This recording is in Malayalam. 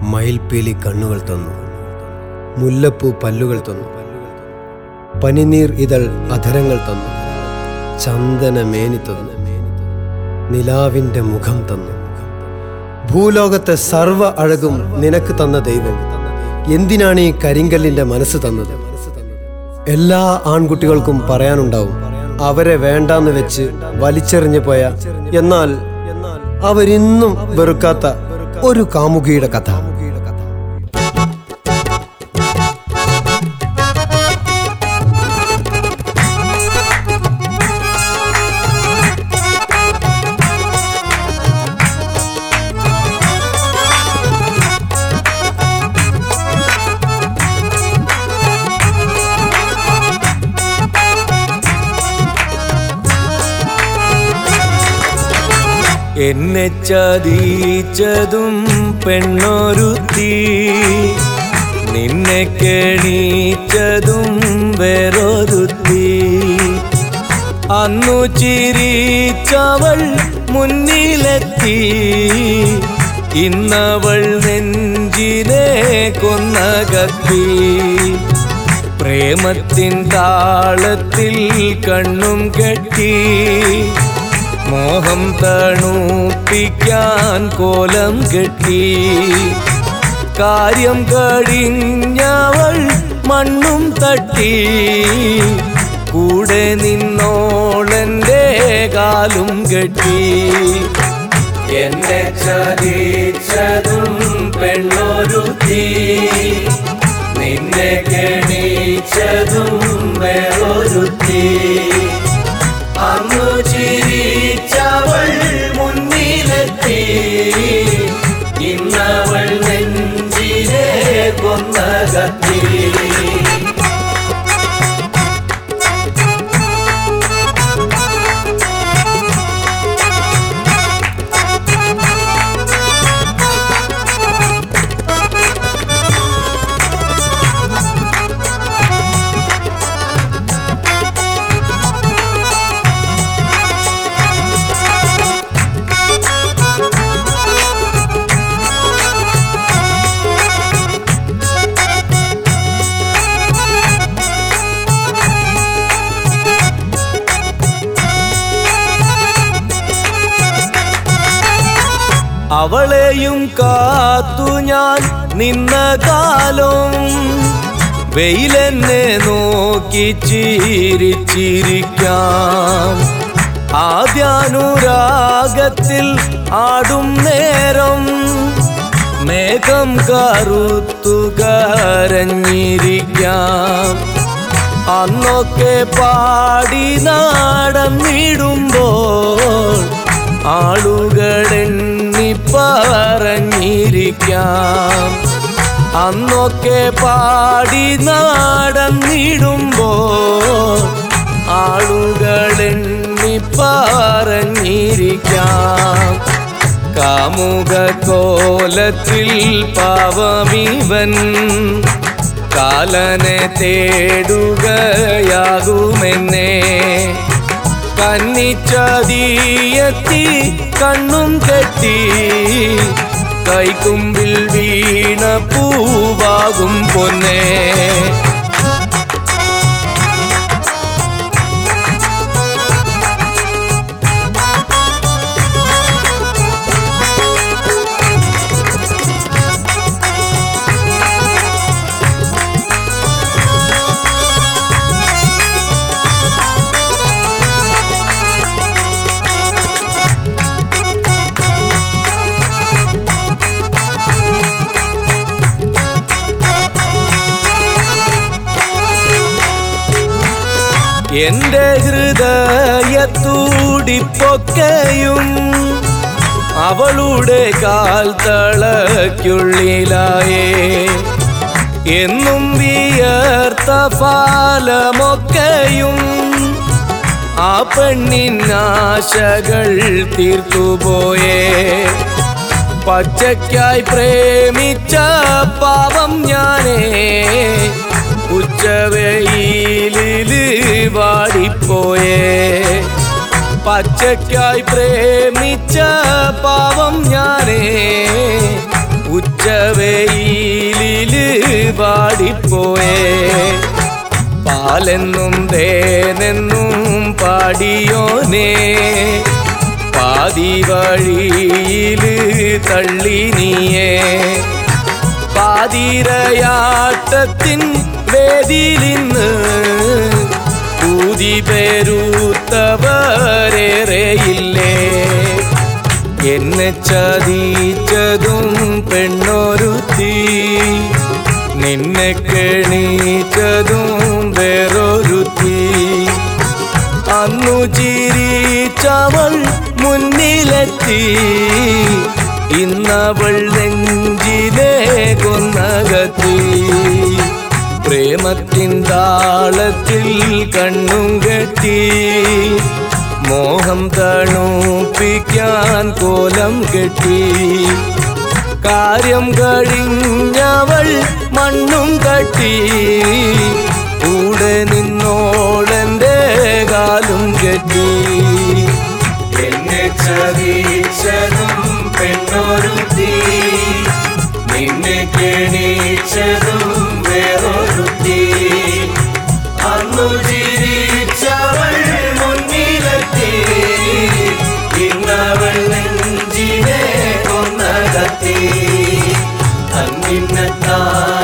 മയിൽപ്പീലി കണ്ണുകൾ തന്നു മുല്ലപ്പൂ പല്ലുകൾ തന്നു പനിനീർ ഇതൾ അധരങ്ങൾ തന്നു ചന്ദന മേനി തന്നു നിലാവിൻ്റെ മുഖം തന്നു ഭൂലോകത്തെ സർവ്വ അഴകും നിനക്ക് തന്ന ദൈവം എന്തിനാണ് ഈ കരിങ്കല്ലിന്റെ മനസ്സ് തന്നത് എല്ലാ ആൺകുട്ടികൾക്കും പറയാനുണ്ടാവും അവരെ വേണ്ടാന്ന് വെച്ച് വലിച്ചെറിഞ്ഞു പോയ എന്നാൽ അവരിന്നും വെറുക്കാത്ത ഒരു കാമുകിയുടെ കഥ എന്നെ ചതിച്ചതും പെണ്ണൊരുത്തി നിന്നെ കെണീച്ചതും വേറൊരുത്തി അന്നു ചിരിച്ചവൾ മുന്നിലെത്തി ഇന്നവൾ നെഞ്ചിനെ കൊന്നകത്തി പ്രേമത്തിൻ താളത്തിൽ കണ്ണും കെട്ടി മോഹം തണുപ്പിക്കാൻ കോലം കെട്ടി കാര്യം കഴിഞ്ഞവൾ മണ്ണും തട്ടി കൂടെ നിന്നോളെൻ്റെ കാലും കെട്ടി എന്നെ ചതിച്ചതും പെണ്ണൊരുത്തി നിന്നെ കെണിച്ചതും വേറൊരുത്തി അന്നു ചിരിച്ചവൾ മുന്നിലെത്തി ഇന്നവൾ നെഞ്ചിനെ കൊന്നകത്തി അവളെയും കാത്തു ഞാൻ നിന്ന കാലം വെയിലെന്നെ നോക്കി ചിരിച്ചിരിക്കാം ആദ്യാനുരാഗത്തിൽ ആടും നേരം മേഘം കറുത്തു കരഞ്ഞിരിക്കാം അന്നൊക്കെ പാടി നടന്നിടുമ്പോൾ ആളുകളെണ്ണി പറഞ്ഞിരിക്കാം അന്നൊക്കെ പാടി നടന്നിടുമ്പോൾ ആളുകളെണ്ണി പറഞ്ഞിരിക്കാം കാമുക കോലത്തിൽ പാവമിവൻ കാലനെ തേടുകയാകുമെന്നേ കന്നിച്ചതിയെത്തി കണ്ണും കെട്ടി കൈക്കുമ്പിൽ വീണ പൂവാകും പൊന്നേ എന്റെ ഹൃദയത്തൂടിപ്പൊക്കെയും അവളുടെ കാൽ തളയ്ക്കുള്ളിലായേ എന്നും വിയർത്ത ഫലമൊക്കെയും ആ പെണ്ണിൻ ആശകൾ തീർത്തുപോയേ പച്ചയ്ക്കായി പ്രേമിച്ച പാവം ഞാനേ ഉച്ചവെയിലില് വാടിപ്പോയേ പച്ചയ്ക്കായി പ്രേമിച്ച പാവം ഞാനേ ഉച്ചവേ പാടിപ്പോയേ പാലെന്നും തേനെന്നും പാടിയോനേ പാതി വഴിയില് തള്ളി നീയേ പാതിരയാട്ടത്തിൻ വേദിയിലിന്ന് ഊതി പേരൂത്തവരേറെയില്ലേ എന്നെ ചതിച്ചതും പെണ്ണൊരുത്തി നിന്നെ കെണീച്ചതും വേറൊരുത്തി അന്നു ചിരിച്ചവൾ മുന്നിലെത്തി ഇന്നവൾ നെഞ്ചിലെ കൊന്നകത്തി പ്രേമത്തിൻ താളത്തിൽ കണ്ണും കെട്ടി മോഹം തണുപ്പിക്കാൻ കോലം കെട്ടി കാര്യം കഴിഞ്ഞവൾ മണ്ണും കട്ടി കൂടെ നിന്നോളെന്റെ കാലും കെട്ടി എന്നെ ചതിച്ചതും പെണ്ണൊരുത്തി നിന്നെ കെണിച്ചതും വേറൊരുത്തി അന്നു ചിരിച്ചവൾ മുന്നിലെത്തി ഇന്നവൾ നെഞ്ചിനെ കൊന്നകത്തി തന്നിന്നത്താ